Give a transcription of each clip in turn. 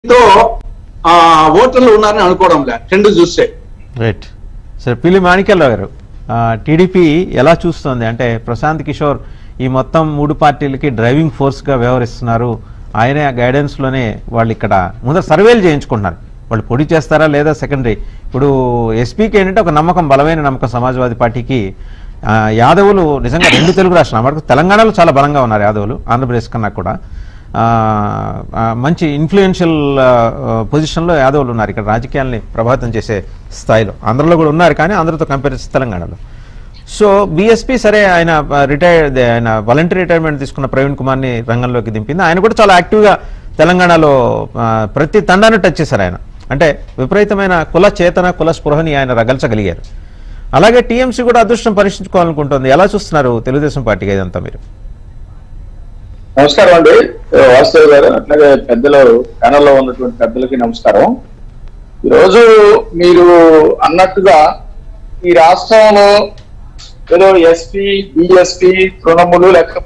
తో ఆ, ఓటర్లు ఉన్నారని అనుకోవడం లే రెండు చూస్తే రైట్ సరే పిల్లి మాణిక్యాలరావు గారు ఆ, టీడీపీ ఎలా చూస్తోంది అంటే ప్రశాంత్ కిషోర్ ఈ మొత్తం మూడు పార్టీలకి డ్రైవింగ్ ఫోర్స్గా వ్యవహరిస్తున్నారు ఆయనే ఆ గైడెన్స్లోనే వాళ్ళు ఇక్కడ ముందర సర్వేలు చేయించుకుంటున్నారు వాళ్ళు పొడి చేస్తారా లేదా సెకండరీ ఇప్పుడు ఎస్పీకి ఏంటంటే ఒక నమ్మకం బలమైన నమ్మకం సమాజ్వాదీ పార్టీకి ఆ, యాదవులు నిజంగా రెండు తెలుగు రాష్ట్రాలు మనకు తెలంగాణలో చాలా బలంగా ఉన్నారు యాదవులు ఆంధ్రప్రదేశ్ కన్నా కూడా ఆ, ఆ, మంచి ఇన్ఫ్లుయెన్షియల్ పొజిషన్లో యాదవులు ఉన్నారు ఇక్కడ రాజకీయాల్ని ప్రభావితం చేసే స్థాయిలో ఆంధ్రలో కూడా ఉన్నారు కానీ ఆంధ్రతో కంపేర్ చేస్తే తెలంగాణలో సో బీఎస్పీ సరే ఆయన రిటైర్ ఆయన వాలంటరీ రిటైర్మెంట్ తీసుకున్న ప్రవీణ్ కుమార్ని రంగంలోకి దింపింది ఆయన కూడా చాలా యాక్టివ్గా తెలంగాణలో ఆ, ప్రతి తండాన్ని టచ్ చేశారు ఆయన అంటే విపరీతమైన కుల చేతన కుల స్పృహని ఆయన రగల్చగలిగారు అలాగే టీఎంసీ కూడా అదృష్టం పరీక్షించుకోవాలనుకుంటుంది ఎలా చూస్తున్నారు తెలుగుదేశం పార్టీకి ఇదంతా మీరు నమస్కారం అండి వాసుదేవ్ గారు అట్లాగే పెద్దలు ప్యానల్లో ఉన్నటువంటి పెద్దలకి నమస్కారం ఈరోజు మీరు అన్నట్టుగా ఈ రాష్ట్రంలో ఏదో ఎస్పీ బిఎస్పీ తృణములు లేక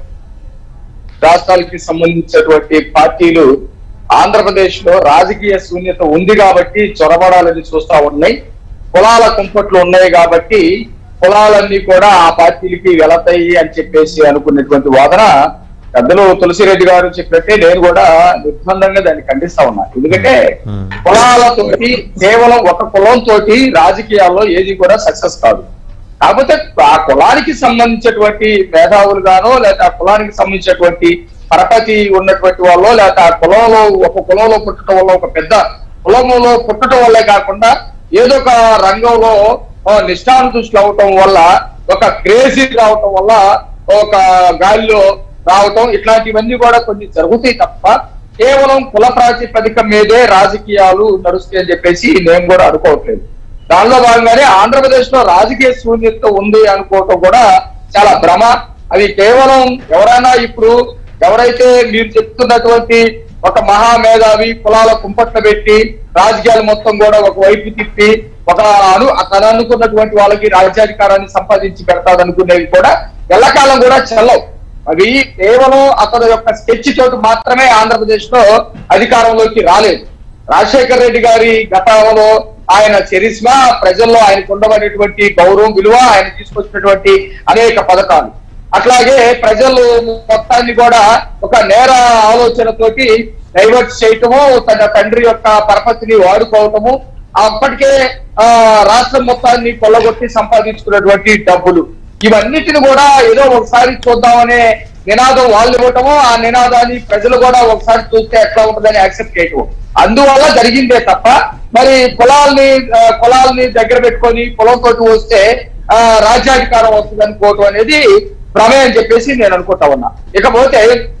రాష్ట్రాలకి సంబంధించినటువంటి పార్టీలు ఆంధ్రప్రదేశ్ లో రాజకీయ శూన్యత ఉంది కాబట్టి చొరబడాలని చూస్తా ఉన్నాయి కులాల కుంపట్లు ఉన్నాయి కాబట్టి కులాలన్నీ కూడా ఆ పార్టీలకి వెళతాయి అని చెప్పేసి అనుకున్నటువంటి వాదన పెద్దలు తులసిరెడ్డి గారు చెప్పినట్టే నేను కూడా నిర్బంధంగా దాన్ని ఖండిస్తా ఉన్నా ఎందుకంటే Hmm. కులాలతోటి కేవలం ఒక కులం తోటి రాజకీయాల్లో ఏది కూడా సక్సెస్ కాదు కాకపోతే ఆ కులానికి సంబంధించినటువంటి మేధావులు గానో లేదా ఆ కులానికి సంబంధించినటువంటి పరపతి ఉన్నటువంటి వాళ్ళు లేదా ఆ కులంలో ఒక కులంలో పుట్టడం వల్ల ఒక పెద్ద కులంలో పుట్టడం వల్లే కాకుండా ఏదో ఒక రంగంలో ఆ, నిష్ఠానుదృష్టి అవటం వల్ల ఒక క్రేజీ రావటం వల్ల ఒక గాలిలో రావటం ఇట్లాంటివన్నీ కూడా కొన్ని జరుగుతాయి తప్ప కేవలం కుల ప్రాతిపదిక మీదే రాజకీయాలు నడుస్తాయి అని చెప్పేసి నేను కూడా అనుకోవట్లేదు దానిలో భాగంగానే ఆంధ్రప్రదేశ్ లో రాజకీయ శూన్యత ఉంది అనుకోవటం కూడా చాలా భ్రమ అది కేవలం ఎవరైనా ఇప్పుడు ఎవరైతే మీరు చెప్తున్నటువంటి ఒక మహామేధావి కులాల కుంపట్ల పెట్టి రాజకీయాలు మొత్తం కూడా ఒక వైపు తిప్పి ఒక అను తను అనుకున్నటువంటి వాళ్ళకి రాజ్యాధికారాన్ని సంపాదించి పెడతాదనుకునేవి కూడా ఎల్లకాలం కూడా చెల్లవు అవి కేవలం అతని యొక్క స్కెచ్ తోటి మాత్రమే ఆంధ్రప్రదేశ్ లో అధికారంలోకి రాలేదు రాజశేఖర్ రెడ్డి గారి గతంలో ఆయన చరిస్మా ప్రజల్లో ఆయనకు ఉండబడేటువంటి గౌరవం విలువ ఆయన తీసుకొచ్చినటువంటి అనేక పథకాలు అట్లాగే ప్రజలు మొత్తాన్ని కూడా ఒక నేర ఆలోచనతోటి డైవర్ట్ చేయటము తన తండ్రి యొక్క పరపతిని వాడుకోవటము అప్పటికే ఆ రాష్ట్రం మొత్తాన్ని కొల్లగొట్టి సంపాదించుకున్నటువంటి డబ్బులు ఇవన్నిటిని కూడా ఏదో ఒకసారి చూద్దామనే నినాదం వాళ్ళు ఇవ్వటము ఆ నినాదాన్ని ప్రజలు కూడా ఒకసారి చూస్తే ఎట్లా ఉంటుందని యాక్సెప్ట్ చేయటం అందువల్ల జరిగిందే తప్ప మరి కులాల్ని ఆ, కులాల్ని దగ్గర పెట్టుకొని కులంతో వస్తే ఆ రాజ్యాధికారం వస్తుంది అనుకోవటం అనేది భ్రమే అని చెప్పేసి నేను అనుకుంటా ఉన్నా ఇకపోతే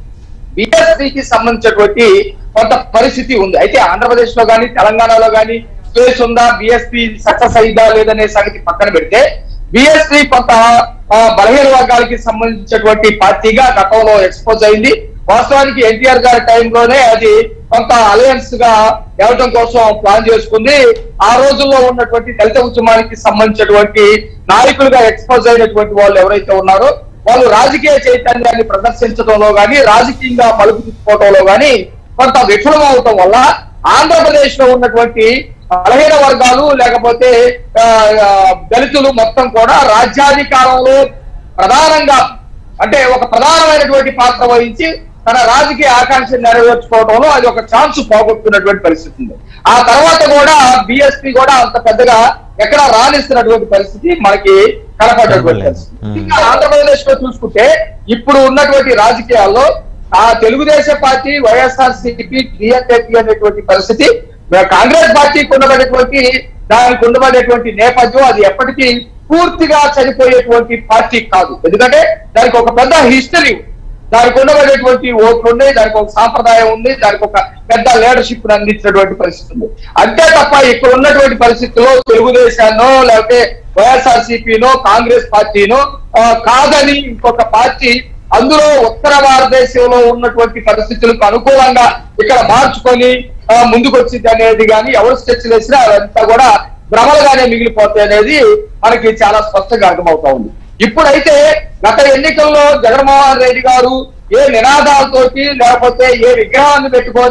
బిఎస్పీకి సంబంధించినటువంటి కొంత పరిస్థితి ఉంది అయితే ఆంధ్రప్రదేశ్ లో కానీ తెలంగాణలో కానీ స్పేస్ ఉందా బిఎస్పీ సక్సెస్ అయిందా లేదనే సంగతి పక్కన పెడితే బిఎస్పీ కొంత ఆ, బలహీన వర్గాలకి సంబంధించినటువంటి పార్టీగా గతంలో ఎక్స్పోజ్ అయింది వాస్తవానికి ఎన్టీఆర్ గారి టైంలోనే అది కొంత అలయన్స్ గా ఇవ్వటం కోసం ప్లాన్ చేసుకుంది ఆ రోజుల్లో ఉన్నటువంటి దళిత ఉద్యమానికి సంబంధించినటువంటి నాయకులుగా ఎక్స్పోజ్ అయినటువంటి వాళ్ళు ఎవరైతే ఉన్నారో వాళ్ళు రాజకీయ చైతన్యాన్ని ప్రదర్శించడంలో గాని రాజకీయంగా మలుపు తిప్పుకోవడంలో గాని కొంత విఫలం అవటం వల్ల ఆంధ్రప్రదేశ్ లో ఉన్నటువంటి బలహీన వర్గాలు లేకపోతే ఆ, ఆ, దళితులు మొత్తం కూడా రాజ్యాధికారంలో ప్రధానంగా అంటే ఒక ప్రధానమైనటువంటి పాత్ర వహించి తన రాజకీయ ఆకాంక్ష నెరవేర్చుకోవడంలో అది ఒక ఛాన్స్ పోగొట్టుకున్నటువంటి పరిస్థితి ఉంది ఆ తర్వాత కూడా బిఎస్పీ కూడా అంత పెద్దగా ఎక్కడ రాణిస్తున్నటువంటి పరిస్థితి మనకి కనపడేటువంటి పరిస్థితి Hmm. ఇంకా ఆంధ్రప్రదేశ్ లో చూసుకుంటే ఇప్పుడు ఉన్నటువంటి రాజకీయాల్లో ఆ తెలుగుదేశం పార్టీ వైఎస్ఆర్ సిపి డిఎన్ఏపి అనేటువంటి పరిస్థితి కాంగ్రెస్ పార్టీకి ఉండబడేటువంటి దానికి ఉండబడేటువంటి నేపథ్యం అది ఎప్పటికీ పూర్తిగా చనిపోయేటువంటి పార్టీ కాదు ఎందుకంటే దానికి ఒక పెద్ద హిస్టరీ దానికి ఉండబడేటువంటి ఓట్లు ఉన్నాయి దానికి ఒక సాంప్రదాయం ఉంది దానికి ఒక పెద్ద లీడర్షిప్ అందించినటువంటి పరిస్థితి ఉంది అంతే తప్ప ఇక్కడ ఉన్నటువంటి పరిస్థితుల్లో తెలుగుదేశాన్నో లేకపోతే వైఎస్ఆర్సీపీనో కాంగ్రెస్ పార్టీనో ఆ, కాదని ఇంకొక పార్టీ అందులో ఉత్తర భారతదేశంలో ఉన్నటువంటి పరిస్థితులకు అనుకూలంగా ఇక్కడ మార్చుకొని ఆ, ముందుకు వచ్చింది అనేది కానీ ఎవరు స్టెచ్ వేసినా అదంతా కూడా భ్రమలుగానే మిగిలిపోతాయి అనేది మనకి చాలా స్పష్టంగా అర్థమవుతా ఉంది ఇప్పుడైతే గత ఎన్నికల్లో జగన్మోహన్ రెడ్డి గారు ఏ నినాదాలతోటి లేకపోతే ఏ విగ్రహాన్ని పెట్టుకొని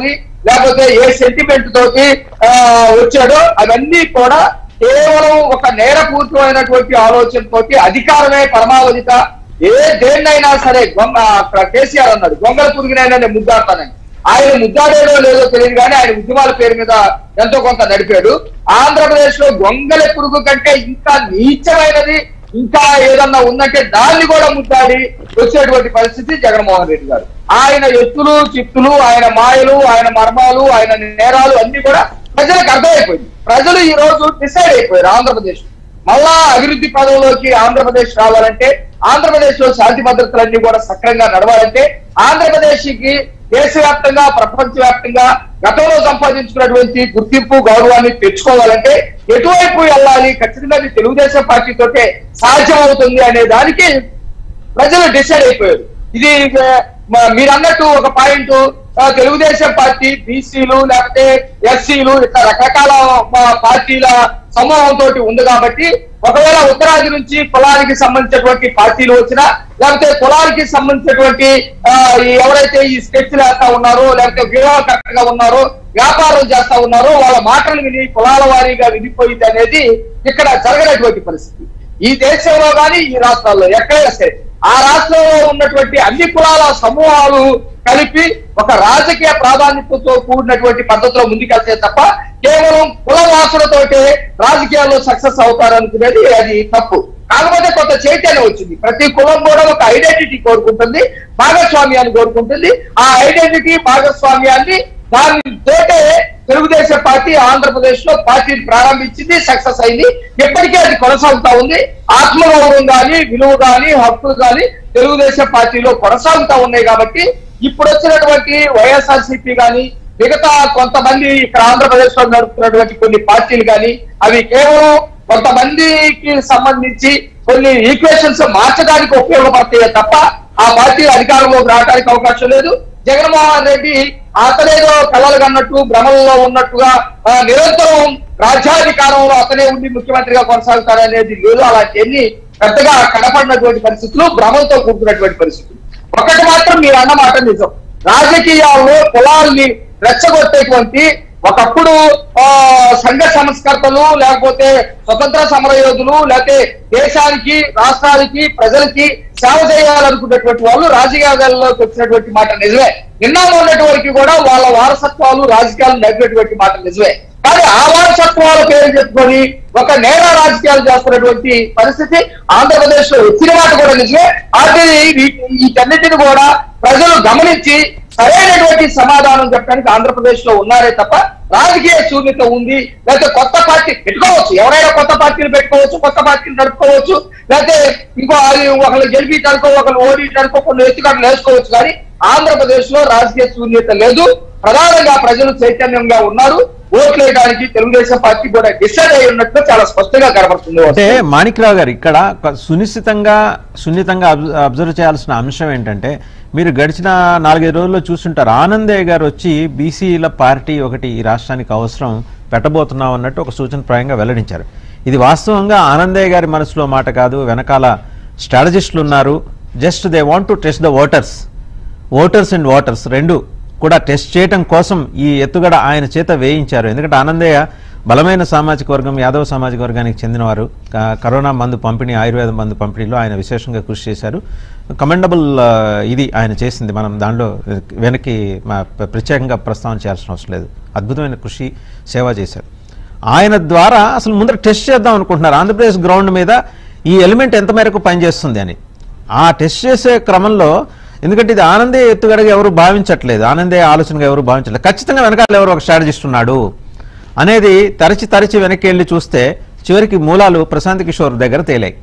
లేకపోతే ఏ సెంటిమెంట్ తోటి ఆ, వచ్చాడో అవన్నీ కూడా కేవలం ఒక నేరపూర్వమైనటువంటి ఆలోచన తోటి అధికారమే పరమావధిక ఏ దేన్నైనా సరే గొంగ అక్కడ కేసీఆర్ అన్నాడు గొంగల పురుగునైనా నేను ముద్దాడతానని ఆయన ముద్దాడేదో లేదో తెలియదు కానీ ఆయన ఉద్యమాల పేరు మీద ఎంతో కొంత నడిపాడు ఆంధ్రప్రదేశ్ లో గొంగల పురుగు కంటే ఇంకా నీచమైనది ఇంకా ఏదన్నా ఉందంటే దాన్ని కూడా ముద్దాడి వచ్చేటువంటి పరిస్థితి జగన్మోహన్ రెడ్డి గారు ఆయన ఎత్తులు చిత్తులు ఆయన మాయలు ఆయన మర్మాలు ఆయన నేరాలు అన్ని కూడా ప్రజలకు అర్థమైపోయింది ప్రజలు ఈ రోజు డిసైడ్ అయిపోయారు ఆంధ్రప్రదేశ్ మళ్ళా అభివృద్ధి పదంలోకి ఆంధ్రప్రదేశ్ రావాలంటే ఆంధ్రప్రదేశ్ లో శాంతి భద్రతలన్నీ కూడా సక్రంగా నడవాలంటే ఆంధ్రప్రదేశ్ కి దేశవ్యాప్తంగా ప్రపంచ వ్యాప్తంగా గతంలో సంపాదించుకున్నటువంటి గుర్తింపు గౌరవాన్ని తెచ్చుకోవాలంటే ఎటువైపు వెళ్ళాలి ఖచ్చితంగా అది తెలుగుదేశం పార్టీ తోటే సాధ్యం అవుతుంది అనే దానికి ప్రజలు డిసైడ్ అయిపోయారు ఇది ఆ, మ- మీరు అన్నట్టు ఒక పాయింట్ ఆ, తెలుగుదేశం పార్టీ బీసీలు లేకపోతే ఎస్సీలు ఇట్లా రకరకాల ఆ, పార్టీల సమూహం తోటి ఉంది కాబట్టి ఒకవేళ ఉత్తరాది నుంచి కులానికి సంబంధించినటువంటి పార్టీలు వచ్చినా లేకపోతే కులానికి సంబంధించినటువంటి ఆ, ఈ ఎవరైతే ఈ స్కెచ్లు వేస్తా ఉన్నారో లేకపోతే వ్యూహకర్తగా ఉన్నారో వ్యాపారం చేస్తా ఉన్నారో వాళ్ళ మాటలు విని కులాల వారీగా విడిపోయింది అనేది ఇక్కడ జరగనటువంటి పరిస్థితి ఈ దేశంలో కానీ ఈ రాష్ట్రాల్లో ఎక్కడైనా సరే ఆ రాష్ట్రంలో ఉన్నటువంటి అన్ని కులాల సమూహాలు కలిపి ఒక రాజకీయ ప్రాధాన్యతతో కూడినటువంటి పద్ధతిలో ముందుకెళ్తే తప్ప కేవలం కుల వాసులతోటే రాజకీయాల్లో సక్సెస్ అవుతారనుకునేది అది తప్పు కాకపోతే కొంత చైతన్యం వచ్చింది ప్రతి కులం కూడా ఒక ఐడెంటిటీ కోరుకుంటుంది భాగస్వామ్యాన్ని కోరుకుంటుంది ఆ ఐడెంటిటీ భాగస్వామ్యాన్ని దాని తోటే తెలుగుదేశం పార్టీ ఆంధ్రప్రదేశ్ లో పార్టీని ప్రారంభించింది సక్సెస్ అయింది ఎప్పటికీ అది కొనసాగుతా ఉంది ఆత్మగౌరవం గాని విలువ గాని హక్కులు గాని తెలుగుదేశం పార్టీలో కొనసాగుతా ఉన్నాయి కాబట్టి ఇప్పుడు వచ్చినటువంటి వైఎస్ఆర్సీపీ గాని మిగతా కొంతమంది ఇక్కడ ఆంధ్రప్రదేశ్ లో నడుపుతున్నటువంటి కొన్ని పార్టీలు గాని అవి కేవలం కొంతమందికి సంబంధించి కొన్ని ఈక్వేషన్స్ మార్చడానికి ఉపయోగపడతాయే తప్ప ఆ పార్టీ అధికారంలోకి రావడానికి అవకాశం లేదు జగన్మోహన్ రెడ్డి అతనేదో కలలు కన్నట్టు భ్రమల్లో ఉన్నట్టుగా ఆ, నిరంతరం రాజ్యాధికారంలో అతనే ఉండి ముఖ్యమంత్రిగా కొనసాగుతారనేది లేదు అలాంటి ఎన్ని పెద్దగా కనపడినటువంటి పరిస్థితులు భ్రమంతో కూడుకున్నటువంటి పరిస్థితులు ఒకటి మాత్రం మీరు అన్నమాట నిజం రాజకీయాల్లో కులాల్ని రెచ్చగొట్టేటువంటి ఒకప్పుడు ఆ సంఘ సంస్కర్తలు లేకపోతే స్వతంత్ర సమర యోధులు లేకపోతే దేశానికి రాష్ట్రానికి ప్రజలకి సేవ చేయాలనుకున్నటువంటి వాళ్ళు రాజకీయాల్లోకి వచ్చినటువంటి మాట నిజమే నిన్న ఉన్నటి వరకు కూడా వాళ్ళ వారసత్వాలు రాజకీయాలు నడిపినటువంటి మాట నిజమే కానీ ఆ వారసత్వాల పేరు చెప్పుకొని ఒక నేర రాజకీయాలు చేస్తున్నటువంటి పరిస్థితి ఆంధ్రప్రదేశ్ లో వచ్చిన మాట కూడా నిజమే అది వీ- వీటన్నిటిని కూడా ప్రజలు గమనించి సరైనటువంటి సమాధానం చెప్పడానికి ఆంధ్రప్రదేశ్ లో ఉన్నారే తప్ప రాజకీయ శూన్యత ఉంది లేకపోతే కొత్త పార్టీ పెట్టుకోవచ్చు ఎవరైనా కొత్త పార్టీలు పెట్టుకోవచ్చు కొత్త పార్టీలు నడుపుకోవచ్చు లేకపోతే ఇంకో అది ఒకళ్ళు గెలిపించడానికో ఒకళ్ళు ఓడించడానికో కొన్ని ఎత్తుకట్లు వేసుకోవచ్చు కానీ ఆంధ్రప్రదేశ్ లో రాజకీయ శూన్యత లేదు ప్రధానంగా ప్రజలు చైతన్యంగా ఉన్నారు ఓట్లు వేయడానికి తెలుగుదేశం పార్టీ కూడా డిసైడ్ అయి ఉన్నట్లు చాలా స్పష్టంగా కనబడుతుంది అంటే మాణిక్రావు గారు ఇక్కడ ఒక సునిశ్చితంగా సున్నితంగా అబ్- అబ్జర్వ్ చేయాల్సిన అంశం ఏంటంటే మీరు గడిచిన నాలుగైదు రోజుల్లో చూస్తుంటారు ఆనందయ్య గారు వచ్చి బీసీల పార్టీ ఒకటి ఈ రాష్ట్రానికి అవసరం పెట్టబోతున్నాం అన్నట్టు ఒక సూచన ప్రాయంగా వెల్లడించారు ఇది వాస్తవంగా ఆనందయ్య గారి మనసులో మాట కాదు వెనకాల స్ట్రాటజిస్టులు ఉన్నారు just they want to test the voters voters and waters రెండు కూడా టెస్ట్ చేయటం కోసం ఈ ఎత్తుగడ ఆయన చేత వేయించారు ఎందుకంటే ఆనందయ్య బలమైన సామాజిక వర్గం యాదవ సామాజిక వర్గానికి చెందినవారు క- కరోనా మందు పంపిణీ ఆయుర్వేద మందు పంపిణీలో ఆయన విశేషంగా కృషి చేశారు కమెండబుల్ ఇది ఆయన చేసింది మనం దానిలో వెనక్కి మా ప్ర- ప్రత్యేకంగా ప్రస్తావన చేయాల్సిన అవసరం లేదు అద్భుతమైన కృషి సేవ చేశారు ఆయన ద్వారా అసలు ముందర టెస్ట్ చేద్దాం అనుకుంటున్నారు ఆంధ్రప్రదేశ్ గ్రౌండ్ మీద ఈ ఎలిమెంట్ ఎంత మేరకు పనిచేస్తుంది అని ఆ టెస్ట్ చేసే క్రమంలో ఎందుకంటే ఇది ఆనందే ఎత్తుగడగా ఎవరు భావించట్లేదు ఆనందే ఆలోచనగా ఎవరు భావించట్లేదు ఖచ్చితంగా వెనకాల ఎవరు ఒక స్ట్రాటజిస్ట్ ఉన్నాడు అనేది తరచి తరచి వెనక్కి వెళ్ళి చూస్తే చివరికి మూలాలు ప్రశాంత్ కిషోర్ దగ్గర తేలాయి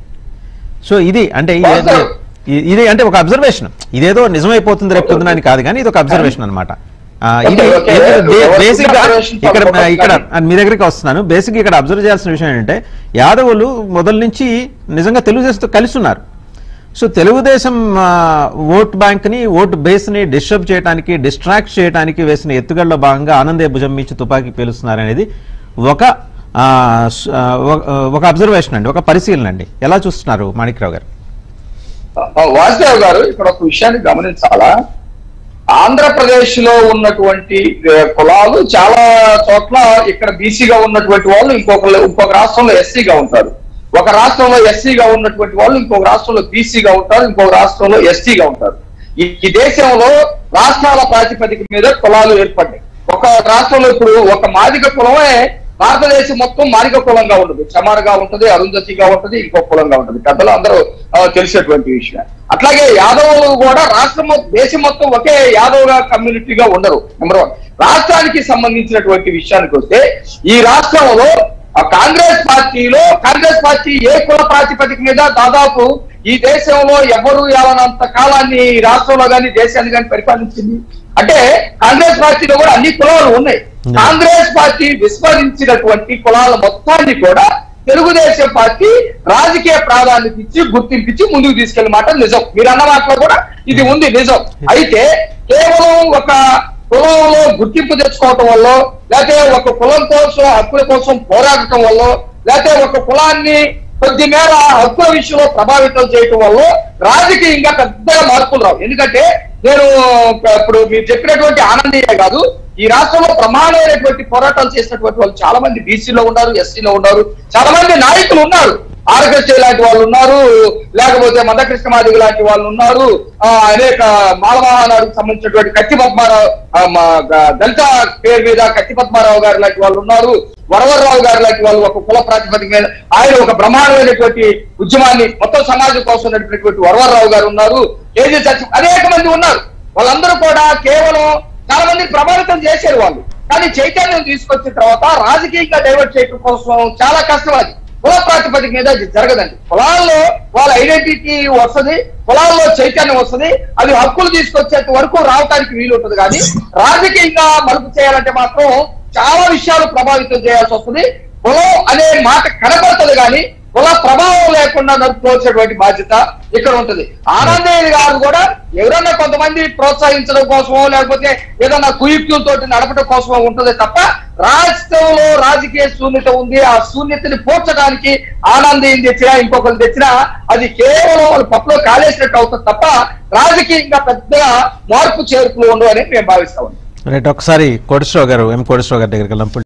సో ఇది అంటే ఇది- వాస్తవం. ఇది- ఇది అంటే ఒక అబ్జర్వేషన్ ఇదేదో నిజమైపోతుంది రేపు పొద్దున అని కాదు కానీ ఇది ఒక అబ్జర్వేషన్ అనమాట ఇది Okay, okay. ఎవరు బేసిక్ గా observation ఇక్కడ పక్కన ఇక్కడ కానీ- మీ దగ్గరికి వస్తున్నాను బేసిక్ ఇక్కడ అబ్జర్వ్ చేయాల్సిన విషయం ఏంటంటే యాదవులు మొదల నుంచి నిజంగా తెలుగుదేశంతో కలిసి ఉన్నారు సో తెలుగుదేశం ఆ, ఓట్ బ్యాంక్ ని ఓట్ బేస్ ని డిస్టర్బ్ చేయడానికి డిస్ట్రాక్ట్ చేయడానికి వేసిన ఎత్తుగడలో భాగంగా ఆనందే భుజం మించి తుపాకీ పేలుస్తున్నారు అనేది ఒక ఆ, స్- ఆ, ఒక- ఒక అబ్జర్వేషన్ అండి ఒక పరిశీలన అండి ఎలా చూస్తున్నారు మాణిక్రావు గారు వాసుదేవ్ గారు ఇక్కడ ఒక విషయాన్ని గమనించాలా ఆంధ్రప్రదేశ్ లో ఉన్నటువంటి ఏ, కులాలు చాలా చోట్ల ఇక్కడ బీసీగా ఉన్నటువంటి వాళ్ళు ఇంకొక ఇంకొక రాష్ట్రంలో ఎస్సీగా ఉంటారు ఒక రాష్ట్రంలో ఎస్సీగా ఉన్నటువంటి వాళ్ళు ఇంకొక రాష్ట్రంలో బీసీగా ఉంటారు ఇంకొక రాష్ట్రంలో ఎస్టీగా ఉంటారు ఈ ఈ దేశంలో రాష్ట్రాల ప్రాతిపదిక మీద కులాలు ఏర్పడ్డాయి ఒక రాష్ట్రంలో ఇప్పుడు ఒక మాదిగ కులమే భారతదేశం మొత్తం మాదిగ కులంగా ఉంటుంది చమారగా ఉంటుంది అరుంధతిగా ఉంటుంది ఇంకో కులంగా ఉంటుంది పెద్దలు అందరూ ఆ, తెలిసినటువంటి విషయం అట్లాగే యాదవులు కూడా రాష్ట్రం మొ- దేశం మొత్తం ఒకే యాదవ్ కమ్యూనిటీగా ఉండరు నెంబర్ వన్ రాష్ట్రానికి సంబంధించినటువంటి విషయానికి వస్తే ఈ రాష్ట్రంలో ఆ కాంగ్రెస్ పార్టీలో కాంగ్రెస్ పార్టీ ఏ కుల ప్రాతిపదిక మీద దాదాపు ఈ దేశంలో ఎవరు ఏమనంత కాలాన్ని ఈ రాష్ట్రంలో కానీ దేశాన్ని కానీ పరిపాలించింది అంటే కాంగ్రెస్ పార్టీలో కూడా అన్ని కులాలు ఉన్నాయి Hmm. కాంగ్రెస్ పార్టీ విస్మరించినటువంటి కులాల మొత్తాన్ని కూడా తెలుగుదేశం పార్టీ రాజకీయ ప్రాధాన్యత ఇచ్చి గుర్తింపించి ముందుకు తీసుకెళ్లిన మాట నిజం మీరు అన్న మాటలో కూడా ఇది ఉంది నిజం అయితే కేవలం ఒక కులంలో గుర్తింపు తెచ్చుకోవటం వల్ల లేకపోతే ఒక కులం కోసం హక్కుల కోసం పోరాడటం వల్ల లేకపోతే ఒక కులాన్ని కొద్ది మేర హక్కుల విషయంలో ప్రభావితం చేయటం వల్ల రాజకీయంగా పెద్దగా మార్పులు రావు ఎందుకంటే నేను ఇప్పుడు మీరు చెప్పినటువంటి ఆనందీయ కాదు ఈ రాష్ట్రంలో ప్రమాణమైనటువంటి పోరాటాలు చేసినటువంటి వాళ్ళు చాలా మంది బీసీలో ఉన్నారు ఎస్సీలో ఉన్నారు చాలా మంది నాయకులు ఉన్నారు ఆర్కెస్ట్రా లాంటి వాళ్ళు ఉన్నారు లేకపోతే మందకృష్ణ మాదిగ లాంటి వాళ్ళు ఉన్నారు ఆ, అనేక మాలమహానాడుకు సంబంధించినటువంటి కత్తి పద్మారావు ఆ, మా గ- దళిత పేరు మీద కత్తి పద్మారావు గారు లాంటి వాళ్ళు ఉన్నారు వరవరరావు గారు లాంటి వాళ్ళు ఒక కుల ప్రాతిపదిక మీద ఆయన ఒక బ్రహ్మాండమైనటువంటి ఉద్యమాన్ని మొత్తం సమాజం కోసం నడిపినటువంటి వరవరరావు గారు ఉన్నారు కేజీ సత్యం అనేక మంది ఉన్నారు వాళ్ళందరూ కూడా కేవలం చాలా మంది ప్రభావితం చేశారు వాళ్ళు కానీ చైతన్యం తీసుకొచ్చిన తర్వాత రాజకీయంగా డైవర్ట్ చేయడం కోసం చాలా కష్టం అది కుల ప్రాతిపదిక మీద అది జరగదండి కులాల్లో వాళ్ళ ఐడెంటిటీ వస్తుంది కులాల్లో చైతన్యం వస్తుంది అది హక్కులు తీసుకొచ్చేంత వరకు రావడానికి వీలు ఉంటుంది కానీ రాజకీయంగా మలుపు చేయాలంటే మాత్రం చాలా విషయాలు ప్రభావితం చేయాల్సి వస్తుంది కులం అనే మాట కనబడుతుంది కానీ కుల ప్రభావం లేకుండా నడుపుకోవాల్సినటువంటి బాధ్యత ఇక్కడ ఉంటుంది ఆనందయ్య గారు కూడా ఎవరన్నా కొంతమంది ప్రోత్సహించడం కోసమో లేకపోతే ఏదన్నా కుయుక్తులతో నడపడం కోసమో ఉంటుంది తప్ప రాష్ట్రంలో రాజకీయ శూన్యత ఉంది ఆ శూన్యతని పోర్చడానికి ఆనందయ్యం తెచ్చినా ఇంకొకరు తెచ్చినా అది కేవలం వాళ్ళు పప్పులో కాలేసినట్టు అవుతుంది తప్ప రాజకీయంగా పెద్దగా మార్పు చేర్పులు ఉండవు అని మేము భావిస్తా ఉన్నాం రైట్ ఒకసారి కోటేశ్వరరావు గారు ఎం కోటేశ్వరరావు గారి దగ్గరికి వెళ్దాం